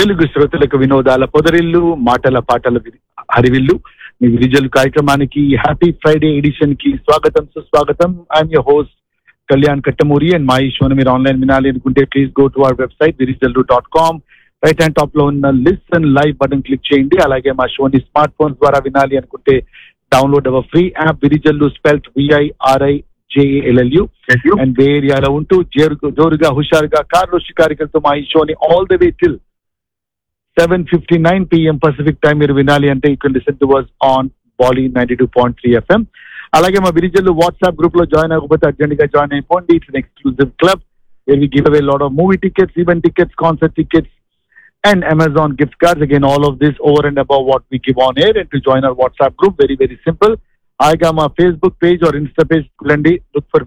తెలుగు శ్రోతలకు వినోదాల పొదరిల్లు మాటల పాటల వి- హరివిల్లు మీ విరిజల్ కార్యక్రమానికి హ్యాపీ ఫ్రైడే ఎడిషన్ కి స్వాగతం సుస్వాగతం I'm your host Kalyan Kattamuri and మా ఈ షోను మీరు ఆన్లైన్ వినాలి అనుకుంటే please go to our website Virijal dot com right hand top లో ఉన్న లిసన్ లైవ్ బటన్ క్లిక్ చేయండి అలాగే మా షోని స్మార్ట్ ఫోన్స్ ద్వారా వినాలి అనుకుంటే download our free app Virijallu spelt V I R I J A L L U and bay ఏరియాలో ఉంటూ జోరుగా జోరుగా హుషారుగా కార్లో షికారికలతో మా ఈ షోని all the way till seven fifty nine PM Pacific time మీరు వినాలి అంటే you can listen to ours on Bolly ninety two point three FM అలాగే మా విరిజల్లు వాట్సాప్ గ్రూప్ లో జాయిన్ అవ్వకపోతే అర్జెంట్ గా జాయిన్ అయిపోండి it's exclusive club we give away a lot of movie tickets, event tickets, concert tickets, and Amazon gift cards. Again, all of this over and above what we give on air. And to join our WhatsApp group, very, very simple. I got my Facebook page or Insta page, Kulandi. Look for